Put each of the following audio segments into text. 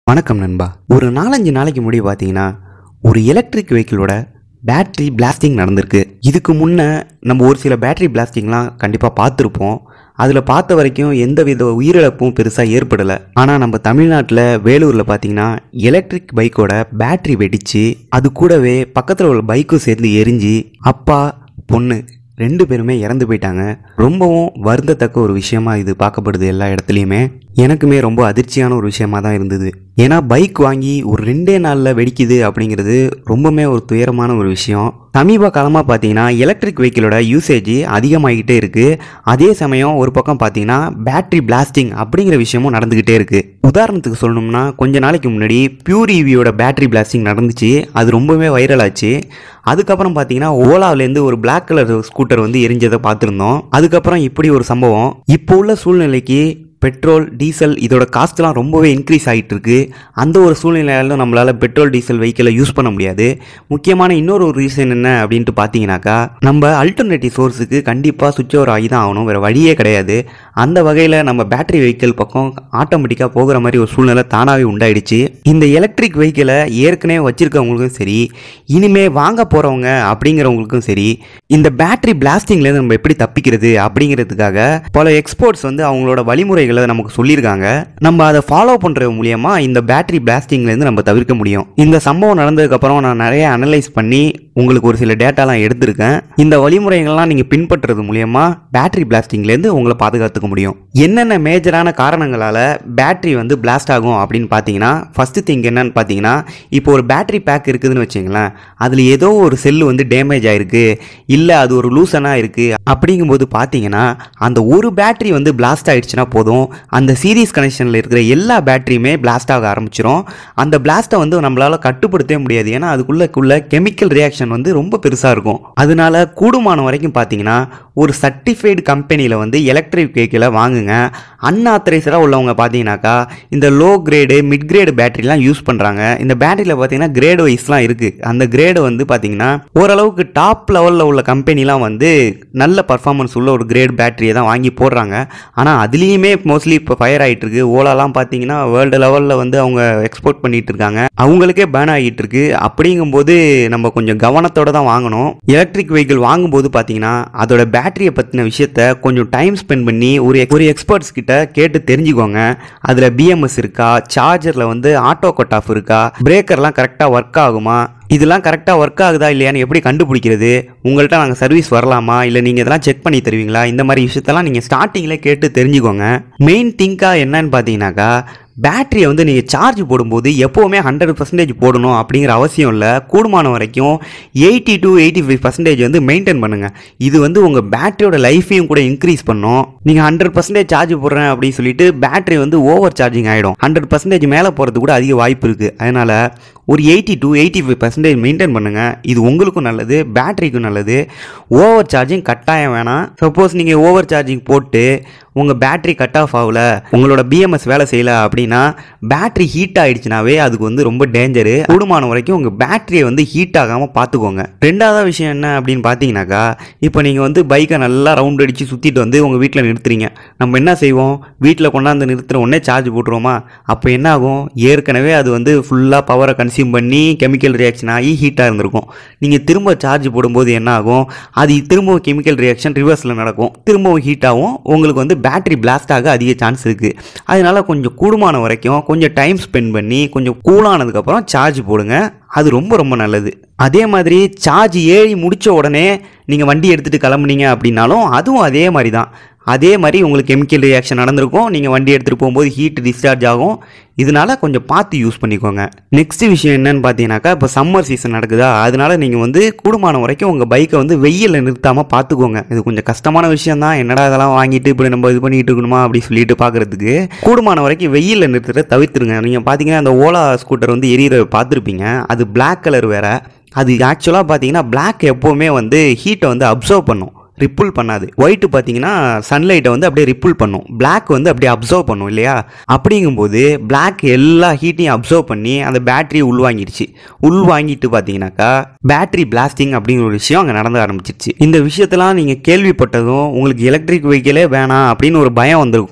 வணக்கம் நண்பா ஒரு நாலஞ்சு நாளைக்கு முன்னாடி பார்த்தீங்கன்னா ஒரு எலக்ட்ரிக் வெஹிக்கிளோட பேட்டரி பிளாஸ்டிங் நடந்திருக்கு இதுக்கு முன்ன நம்ம ஒரு சில பேட்டரி பிளாஸ்டிங்லாம் கண்டிப்பாக பார்த்துருப்போம் அதில் பார்த்த வரைக்கும் எந்த வித உயிரிழப்பும் பெருசாக ஏற்படலை ஆனால் நம்ம தமிழ்நாட்டில் வேலூரில் பார்த்தீங்கன்னா எலக்ட்ரிக் பைக்கோட பேட்டரி வெடிச்சு அது கூடவே பக்கத்தில் உள்ள பைக்கும் சேர்ந்து எரிஞ்சு அப்பா பொண்ணு ரெண்டு பேருமே இறந்து போயிட்டாங்க ரொம்பவும் வருந்தத்தக்க ஒரு விஷயமா இது பார்க்கப்படுது எல்லா இடத்துலையுமே எனக்குமே ரொம்ப அதிர்ச்சியான ஒரு விஷயமா தான் இருந்தது ஏன்னா பைக் வாங்கி ஒரு ரெண்டே நாளில் வெடிக்குது அப்படிங்கிறது ரொம்பவுமே ஒரு துயரமான ஒரு விஷயம் சமீப காலமாக பார்த்தீங்கன்னா எலக்ட்ரிக் வெஹிக்கிளோட யூசேஜ் அதிகமாகிக்கிட்டே இருக்குது அதே சமயம் ஒரு பக்கம் பார்த்தீங்கன்னா பேட்டரி பிளாஸ்டிங் அப்படிங்கிற விஷயமும் நடந்துக்கிட்டே இருக்குது உதாரணத்துக்கு சொல்லணும்னா கொஞ்ச நாளைக்கு முன்னாடி பியூர் ஈவியோட பேட்டரி பிளாஸ்டிங் நடந்துச்சு அது ரொம்பவே வைரல் ஆச்சு அதுக்கப்புறம் பார்த்தீங்கன்னா ஓலாவிலேருந்து ஒரு Black கலர் ஸ்கூட்டர் வந்து எரிஞ்சதை பார்த்துருந்தோம் அதுக்கப்புறம் இப்படி ஒரு சம்பவம் இப்போ உள்ள சூழ்நிலைக்கு பெட்ரோல் டீசல் இதோட காஸ்ட்லாம் ரொம்பவே இன்க்ரீஸ் ஆகிட்டு இருக்கு அந்த ஒரு சூழ்நிலையாலும் நம்மளால் பெட்ரோல் டீசல் வெஹிக்கிளை யூஸ் பண்ண முடியாது முக்கியமான இன்னொரு ஒரு ரீசன் என்ன அப்படின்ட்டு பார்த்தீங்கன்னாக்கா நம்ம அல்டர்னேட்டிவ் சோர்ஸுக்கு கண்டிப்பாக சுவிட்ச் ஓவர் ஆகி தான் ஆகணும் வேறு வழியே கிடையாது அந்த வகையில் நம்ம பேட்டரி வெஹிக்கிள் பக்கம் ஆட்டோமேட்டிக்காக போகிற மாதிரி ஒரு சூழ்நிலை தானாகவே உண்டாயிடுச்சு இந்த எலக்ட்ரிக் வெஹிக்கிளை ஏற்கனவே வச்சிருக்கவங்களுக்கும் சரி இனிமே வாங்க போகிறவங்க அப்படிங்கிறவங்களுக்கும் சரி இந்த பேட்டரி பிளாஸ்டிங்லேருந்து நம்ம எப்படி தப்பிக்கிறது அப்படிங்கிறதுக்காக பல எக்ஸ்போர்ட்ஸ் வந்து அவங்களோட வழிமுறைகளை நமக்கு சொல்லியிருக்காங்க நம்ம அதை ஃபாலோ பண்ணுறது மூலியமா இந்த பேட்டரி பிளாஸ்டிங்லேருந்து நம்ம தவிர்க்க முடியும் இந்த சம்பவம் நடந்ததுக்கப்புறம் நான் நிறைய அனலைஸ் பண்ணி உங்களுக்கு ஒரு சில டேட்டாலாம் எடுத்திருக்கேன் இந்த வழிமுறைகள்லாம் நீங்கள் பின்பற்றுறது மூலியமா பேட்டரி பிளாஸ்டிங்லேருந்து உங்களை பாதுகாத்துக்க முடியும் என்னென்ன மேஜரான காரணங்களால் பேட்டரி வந்து பிளாஸ்ட் ஆகும் அப்படின்னு பார்த்தீங்கன்னா ஃபஸ்ட்டு திங் என்னன்னு பார்த்தீங்கன்னா இப்போ ஒரு பேட்டரி பேக் இருக்குதுன்னு வச்சுங்களேன் அதில் ஏதோ ஒரு செல்லு வந்து டேமேஜ் ஆயிருக்கு இல்லை அது ஒரு லூசனாக இருக்குது அப்படிங்கும்போது பார்த்தீங்கன்னா அந்த ஒரு பேட்டரி வந்து பிளாஸ்ட் ஆயிடுச்சுன்னா போதும் அந்த சீரிஸ் கனெக்ஷனில் இருக்கிற எல்லா பேட்டரியுமே பிளாஸ்ட் ஆக ஆரம்பிச்சிரும் அந்த பிளாஸ்ட்டை வந்து நம்மளால் கட்டுப்படுத்தவே முடியாது ஏன்னா அதுக்குள்ளக்குள்ள கெமிக்கல் ரியாக்ஷன் வந்து ரொம்ப பெருசாக இருக்கும் அதனால கூடுமான வரைக்கும் பார்த்தீங்கன்னா ஒரு சர்டிஃபைடு கம்பெனியில் வந்து எலக்ட்ரிக் வெஹிக்கிளை வாங்குங்க அன்ஆத்தரைசராக உள்ளவங்க பார்த்தீங்கன்னாக்கா இந்த லோ கிரேடு மிட் கிரேடு பேட்டரிலாம் யூஸ் பண்ணுறாங்க இந்த பேட்டரியில் பார்த்தீங்கன்னா கிரேடு வைஸ்லாம் இருக்குது அந்த கிரேடு வந்து பார்த்தீங்கன்னா ஓரளவுக்கு டாப் லெவலில் உள்ள கம்பெனிலாம் வந்து நல்ல பர்ஃபார்மன்ஸ் உள்ள ஒரு கிரேட் பேட்டரியை தான் வாங்கி போடுறாங்க ஆனால் அதுலேயுமே மோஸ்ட்லி இப்போ ஃபயர் ஆகிட்டு இருக்கு ஓலாலாம் பார்த்தீங்கன்னா வேர்ல்டு லெவலில் வந்து அவங்க எக்ஸ்போர்ட் பண்ணிட்டு இருக்காங்க அவங்களுக்கே பேன் ஆகிட்டு இருக்கு அப்படிங்கும்போது நம்ம கொஞ்சம் கவனத்தோட தான் வாங்கணும் எலக்ட்ரிக் வெஹிக்கிள் வாங்கும்போது பார்த்தீங்கன்னா அதோட பேட்டரியை பற்றின விஷயத்த கொஞ்சம் டைம் ஸ்பெண்ட் பண்ணி ஒரு ஒரு எக்ஸ்பர்ட்ஸ் கிட்ட கேட்டு தெரிஞ்சுக்கோங்க அதில் பிஎம்எஸ் இருக்கா சார்ஜரில் வந்து ஆட்டோ கட் ஆஃப் இருக்கா பிரேக்கர்லாம் கரெக்டாக ஒர்க் ஆகுமா இதெல்லாம் கரெக்டாக ஒர்க் ஆகுதா இல்லையான்னு எப்படி கண்டுபிடிக்கிறது உங்கள்கிட்ட நாங்கள் சர்வீஸ் வரலாமா இல்லை நீங்கள் இதெல்லாம் செக் பண்ணி தருவீங்களா இந்த மாதிரி விஷயத்தெல்லாம் நீங்கள் ஸ்டார்டிங்கில் கேட்டு தெரிஞ்சுக்கோங்க மெயின் திங்காக என்னன்னு பார்த்தீங்கன்னாக்கா பேட்டரியை வந்து நீங்கள் சார்ஜ் போடும்போது எப்போவுமே ஹண்ட்ரட் பர்சன்டேஜ் போடணும் அப்படிங்கிற அவசியம் இல்லை கூடுமான வரைக்கும் eighty to eighty five percentage வந்து மெயின்டைன் பண்ணுங்கள் இது வந்து உங்கள் பேட்டரியோட லைஃபையும் கூட இன்க்ரீஸ் பண்ணும் நீங்கள் ஹண்ட்ரட் பர்சன்டேஜ் சார்ஜ் போடுறேன் அப்படின்னு சொல்லிட்டு பேட்டரி வந்து ஓவர் சார்ஜிங் ஆகிடும் ஹண்ட்ரட் பர்சன்டேஜ் மேலே போகிறது கூட அதிக வாய்ப்பு இருக்குது அதனால் ஒரு eighty to eighty five percentage maintain பண்ணுங்கள் இது உங்களுக்கும் நல்லது பேட்டரிக்கும் நல்லது ஓவர் சார்ஜிங் கட்டாயம் வேணாம் சப்போஸ் நீங்கள் ஓவர் சார்ஜிங் போட்டு உங்கள் பேட்டரி கட் ஆஃப் ஆகல உங்களோட பிஎம்எஸ் வேலை செய்யல அப்படின்னா பேட்டரி ஹீட் ஆயிடுச்சுனாவே அதுக்கு வந்து ரொம்ப டேஞ்சரு கூடுமான வரைக்கும் உங்கள் பேட்டரியை வந்து ஹீட் ஆகாமல் பார்த்துக்கோங்க ரெண்டாவது விஷயம் என்ன அப்படின்னு பார்த்தீங்கன்னாக்கா இப்போ நீங்கள் வந்து பைக்கை நல்லா ரவுண்ட் அடித்து சுற்றிட்டு வந்து உங்கள் வீட்டில் நிறுத்துறீங்க நம்ம என்ன செய்வோம் வீட்டில் கொண்டாந்து நிறுத்துற உடனே சார்ஜ் போட்டுருவோமா அப்போ என்ன ஆகும் ஏற்கனவே அது வந்து ஃபுல்லாக பவரை கன்சியூம் பண்ணி கெமிக்கல் ரியாக்ஷன் ஆகி ஹீட்டாக இருந்திருக்கும் நீங்கள் திரும்ப சார்ஜ் போடும்போது என்ன ஆகும் அது திரும்பவும் கெமிக்கல் ரியாக்ஷன் ரிவர்ஸில் நடக்கும் திரும்பவும் ஹீட் ஆகும் உங்களுக்கு வந்து பேட்டரி பிளாஸ்ட் ஆக அதிக சான்ஸ் இருக்குது அதனால கொஞ்சம் கூடுமான வரைக்கும் கொஞ்சம் டைம் ஸ்பெண்ட் பண்ணி கொஞ்சம் கூலானதுக்கப்புறம் சார்ஜ் போடுங்க அது ரொம்ப ரொம்ப நல்லது அதே மாதிரி சார்ஜ் ஏறி முடித்த உடனே நீங்கள் வண்டி எடுத்துகிட்டு கிளம்புனீங்க அப்படின்னாலும் அதுவும் அதே மாதிரி தான் அதே மாதிரி உங்களுக்கு கெமிக்கல் ரியாக்ஷன் நடந்திருக்கும் நீங்கள் வண்டி எடுத்துகிட்டு போகும்போது ஹீட் டிஸ்சார்ஜ் ஆகும் இதனால கொஞ்சம் பார்த்து யூஸ் பண்ணிக்கோங்க நெக்ஸ்ட் விஷயம் என்னன்னு பார்த்தீங்கன்னாக்கா இப்போ சம்மர் சீசன் நடக்குதா அதனால நீங்கள் வந்து கூடுமான வரைக்கும் உங்கள் பைக்கை வந்து வெயிலில் நிறுத்தாமல் பார்த்துக்கோங்க இது கொஞ்சம் கஷ்டமான விஷயம் தான் என்னடா இதெல்லாம் வாங்கிட்டு இப்படி நம்ம இது பண்ணிட்டு இருக்கணுமா அப்படி சொல்லிட்டு பார்க்குறதுக்கு கூடுமான வரைக்கும் வெயிலில் நிறுத்துறத தவிர்த்துருங்க நீங்கள் பார்த்தீங்கன்னா அந்த ஓலா ஸ்கூட்டர் வந்து எரியற பார்த்துருப்பீங்க அது Black கலர் வேற அது ஆக்சுவலாக பார்த்தீங்கன்னா Black எப்போவுமே வந்து ஹீட்டை வந்து அப்சர்வ் பண்ணும் ரிப்புல் பண்ணாது ஒயிட் பார்த்தீங்கன்னா சன்லைட்டை வந்து அப்படியே ரிப்புல் பண்ணும் Black வந்து அப்படியே அப்சர்வ் பண்ணும் இல்லையா அப்படிங்கும்போது Black எல்லா ஹீட்டையும் அப்சர்வ் பண்ணி அந்த பேட்டரியை உள்வாங்கிடுச்சு உள்வாங்கிட்டு பார்த்தீங்கன்னாக்கா பேட்டரி பிளாஸ்டிங் அப்படிங்கிற ஒரு விஷயம் அங்கே நடந்து ஆரம்பிச்சிருச்சு இந்த விஷயத்தெல்லாம் நீங்கள் கேள்விப்பட்டதும் உங்களுக்கு எலக்ட்ரிக் வெஹிக்கிளே வேணாம் அப்படின்னு ஒரு பயம் வந்திருக்கும்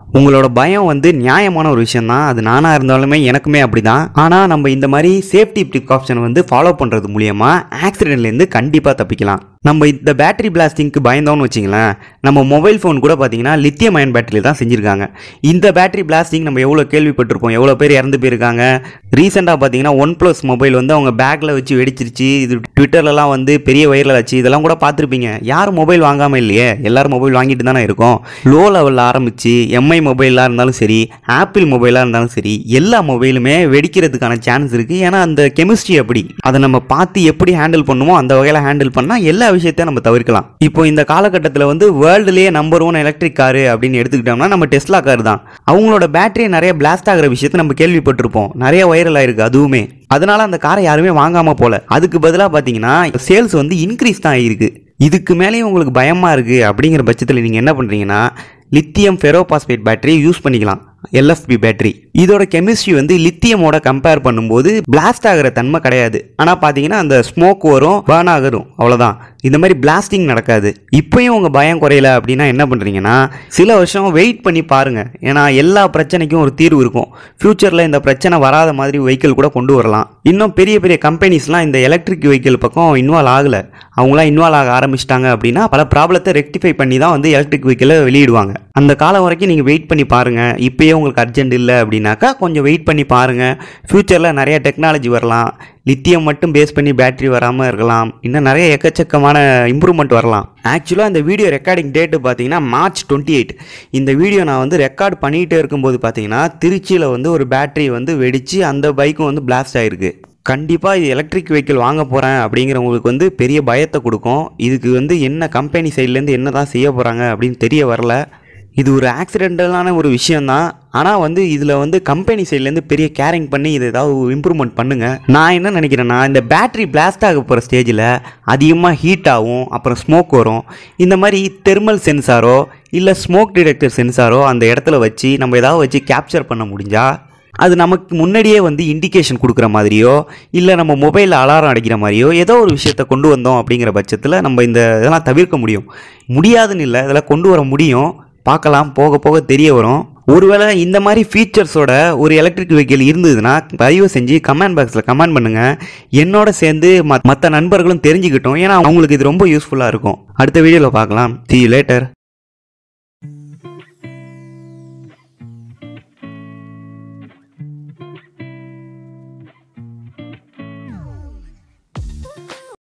உங்களோட பயம் வந்து நியாயமான ஒரு விஷயம் தான் அது நானாக இருந்தாலுமே எனக்குமே அப்படிதான் ஆனால் நம்ம இந்த மாதிரி சேஃப்டி ப்ரிகாப்ஷன் வந்து ஃபாலோ பண்ணுறது மூலியமா ஆக்சிடென்ட்லேருந்து கண்டிப்பாக தப்பிக்கலாம் நம்ம இந்த பேட்டரி பிளாஸ்டிங்க்கு பயந்தோம்னு வச்சிங்களேன் நம்ம மொபைல் ஃபோன் கூட பார்த்தீங்கன்னா லித்தியம் அயன் பேட்டரி தான் செஞ்சுருக்காங்க இந்த பேட்டரி பிளாஸ்டிங் நம்ம எவ்வளோ கேள்விப்பட்டிருப்போம் எவ்வளோ பேர் இறந்து போயிருக்காங்க ரீசெண்டாக பார்த்தீங்கன்னா ஒன் ப்ளஸ் மொபைல் வந்து அவங்க பேக்கில் வச்சு வெடிச்சிருச்சு இது ட்விட்டர்லலாம் வந்து பெரிய வைரல் ஆச்சு இதெல்லாம் கூட பார்த்துருப்பீங்க யாரும் மொபைல் வாங்காமல் இல்லையே எல்லாரும் மொபைல் வாங்கிட்டு தானே இருக்கோம் லோ லெவலில் ஆரம்பிச்சு எம்ஐ மொபைலாக இருந்தாலும் சரி ஆப்பிள் மொபைலாக இருந்தாலும் சரி எல்லா மொபைலுமே வெடிக்கிறதுக்கான சான்ஸ் இருக்குது ஏன்னா அந்த கெமிஸ்ட்ரி அப்படி அதை நம்ம பார்த்து எப்படி ஹேண்டில் பண்ணுமோ அந்த வகையில் ஹேண்டில் பண்ணால் எல்லா விஷயத்தையும் நம்ம தவிர்க்கலாம் இப்போ இந்த காலகட்டத்தில் வந்து வேர்ல்டுலேயே நம்பர் ஒன் எலக்ட்ரிக் காரு அப்படின்னு எடுத்துக்கிட்டோம்னா நம்ம டெஸ்லா கார் தான் அவங்களோட பேட்டரி நிறைய பிளாஸ்ட் ஆகிற விஷயத்தை நம்ம கேள்விப்பட்டிருப்போம் நிறைய வைரல் ஆயிருக்கு அதுவுமே அதனால அந்த காரை யாருமே வாங்காம போல அதுக்கு பதிலாக பார்த்தீங்கன்னா சேல்ஸ் வந்து இன்க்ரீஸ் தான் ஆகிருக்கு இதுக்கு மேலேயும் உங்களுக்கு பயமா இருக்கு அப்படிங்கிற பட்சத்தில் நீங்கள் என்ன பண்ணுறீங்கன்னா லித்தியம் ஃபெரோபாஸ்பேட் பேட்டரியை யூஸ் பண்ணிக்கலாம் எல்எஃப்பி பேட்டரி இதோட கெமிஸ்ட்ரி வந்து லித்தியமோட கம்பேர் பண்ணும்போது பிளாஸ்ட் ஆகிற தன்மை கிடையாது ஆனால் பார்த்தீங்கன்னா அந்த ஸ்மோக் வரும் பேர்ன் ஆகிரும் அவ்வளோதான் இந்த மாதிரி பிளாஸ்டிங் நடக்காது இப்பயும் உங்கள் பயம் குறையல அப்படின்னா என்ன பண்ணுறீங்கன்னா சில வருஷம் வெயிட் பண்ணி பாருங்க ஏன்னா எல்லா பிரச்சனைக்கும் ஒரு தீர்வு இருக்கும் ஃப்யூச்சரில் இந்த பிரச்சனை வராத மாதிரி வெஹிக்கிள் கூட கொண்டு வரலாம் இன்னும் பெரிய பெரிய கம்பெனிஸ்லாம் இந்த எலக்ட்ரிக் வெஹிக்கிள் பக்கம் இன்வால்வ் ஆகலை அவங்களாம் இன்வால்வ் ஆக ஆரம்பிச்சிட்டாங்க அப்படின்னா பல ப்ராப்ளத்தை ரெக்டிஃபை பண்ணி தான் வந்து எலக்ட்ரிக் வெஹிக்கிளை வெளியிடுவாங்க அந்த காலம் வரைக்கும் நீங்கள் வெயிட் பண்ணி பாருங்கள் இப்போயே உங்களுக்கு அர்ஜென்ட் இல்லை அப்படின்னாக்கா கொஞ்சம் வெயிட் பண்ணி பாருங்கள் ஃப்யூச்சரில் நிறைய டெக்னாலஜி வரலாம் லித்தியம் மட்டும் பேஸ் பண்ணி பேட்டரி வராமல் இருக்கலாம் இன்னும் நிறைய எக்கச்சக்கமான இம்ப்ரூவ்மெண்ட் வரலாம் ஆக்சுவலாக இந்த வீடியோ ரெக்கார்டிங் டேட்டு பார்த்தீங்கன்னா மார்ச் டுவெண்ட்டி எயிட் இந்த வீடியோ நான் வந்து ரெக்கார்ட் பண்ணிகிட்டே இருக்கும்போது பார்த்தீங்கன்னா திருச்சியில் வந்து ஒரு பேட்டரி வந்து வெடித்து அந்த பைக்கும் வந்து பிளாஸ்ட் ஆகிருக்கு கண்டிப்பாக இது எலக்ட்ரிக் வெஹிக்கிள் வாங்க போகிறேன் அப்படிங்கிறவங்களுக்கு வந்து பெரிய பயத்தை கொடுக்கும் இதுக்கு வந்து என்ன கம்பெனி சைட்லேருந்து என்ன தான் செய்ய போகிறாங்க அப்படின்னு தெரிய வரல இது ஒரு ஆக்சிடென்டலான ஒரு விஷயந்தான் ஆனால் வந்து இதில் வந்து கம்பெனி சைட்லேருந்து பெரிய கேரிங் பண்ணி இதை ஏதாவது இம்ப்ரூவ்மெண்ட் பண்ணுங்கள் நான் என்ன நினைக்கிறேன்னா இந்த பேட்டரி பிளாஸ்ட் ஆக போகிற ஸ்டேஜில் அதிகமாக ஹீட் ஆகும் அப்புறம் ஸ்மோக் வரும் இந்த மாதிரி தெர்மல் சென்சாரோ இல்லை ஸ்மோக் டிடெக்டர் சென்சாரோ அந்த இடத்துல வச்சு நம்ம ஏதாவது வச்சு கேப்சர் பண்ண முடிஞ்சா அது நமக்கு முன்னாடியே வந்து இண்டிகேஷன் கொடுக்குற மாதிரியோ இல்லை நம்ம மொபைலில் அலாரம் அடிக்கிற மாதிரியோ ஏதோ ஒரு விஷயத்த கொண்டு வந்தோம் அப்படிங்கிற பட்சத்தில் நம்ம இந்த இதெல்லாம் தவிர்க்க முடியும் முடியாதுன்னு இல்லை இதெல்லாம் கொண்டு வர முடியும் பார்க்கலாம் போக போக தெரிய வரும் ஒருவேளை இந்த மாதிரி ஃபீச்சர்ஸோட ஒரு எலக்ட்ரிக் வெஹிக்கிள் இருந்ததுன்னா தயவு செஞ்சு கமெண்ட் பாக்ஸில் கமெண்ட் பண்ணுங்கள் என்னோட சேர்ந்து மற்ற நண்பர்களும் தெரிஞ்சுக்கிட்டோம் ஏன்னா அவங்களுக்கு இது ரொம்ப யூஸ்ஃபுல்லாக இருக்கும் அடுத்த வீடியோவில் பார்க்கலாம் see you later